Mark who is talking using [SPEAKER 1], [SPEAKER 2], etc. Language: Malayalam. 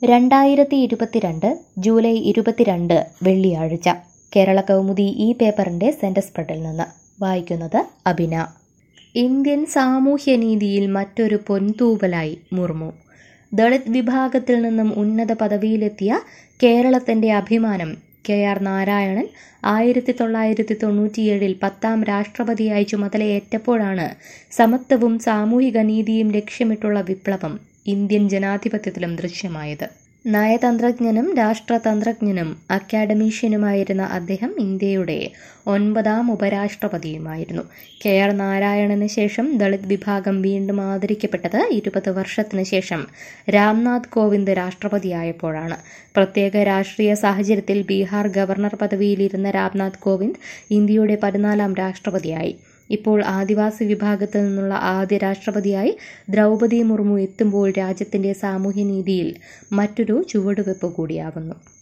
[SPEAKER 1] രണ്ടായിരത്തി ഇരുപത്തിരണ്ട് ജൂലൈ ഇരുപത്തിരണ്ട് വെള്ളിയാഴ്ച കേരള കൗമുദി ഈ പേപ്പറിന്റെ സെന്റർ സ്പ്രെഡിൽ നിന്ന് വായിക്കുന്നത് അബിന ഇന്ത്യൻ സാമൂഹ്യനീതിയിൽ മറ്റൊരു പൊൻതൂവലായി മുർമു ദളിത് വിഭാഗത്തിൽ നിന്നും ഉന്നത പദവിയിലെത്തിയ കേരളത്തിന്റെ അഭിമാനം കെ ആർ നാരായണൻ ആയിരത്തി തൊള്ളായിരത്തി തൊണ്ണൂറ്റിയേഴിൽ പത്താം രാഷ്ട്രപതിയായി ചുമതലയേറ്റപ്പോഴാണ് സമത്വവും സാമൂഹിക നീതിയും ലക്ഷ്യമിട്ടുള്ള വിപ്ലവം ഇന്ത്യൻ ജനാധിപത്യത്തിലും ദൃശ്യമായത് നയതന്ത്രജ്ഞനും രാഷ്ട്രതന്ത്രജ്ഞനും അക്കാഡമീഷ്യനുമായിരുന്ന അദ്ദേഹം ഇന്ത്യയുടെ ഒൻപതാം ഉപരാഷ്ട്രപതിയുമായിരുന്നു കെ ആർ നാരായണന് ശേഷം ദളിത് വിഭാഗം വീണ്ടും ആദരിക്കപ്പെട്ടത് ഇരുപത് വർഷത്തിന് ശേഷം രാംനാഥ് കോവിന്ദ് രാഷ്ട്രപതിയായപ്പോഴാണ് പ്രത്യേക രാഷ്ട്രീയ സാഹചര്യത്തിൽ ബീഹാർ ഗവർണർ പദവിയിലിരുന്ന രാംനാഥ് കോവിന്ദ് ഇന്ത്യയുടെ പതിനാലാം രാഷ്ട്രപതിയായി ഇപ്പോൾ ആദിവാസി വിഭാഗത്തിൽ നിന്നുള്ള ആദ്യ രാഷ്ട്രപതിയായി ദ്രൗപദി മുർമു എത്തുമ്പോൾ രാജ്യത്തിന്റെ സാമൂഹ്യനീതിയിൽ മറ്റൊരു ചുവടുവെപ്പ് കൂടിയാവുന്നു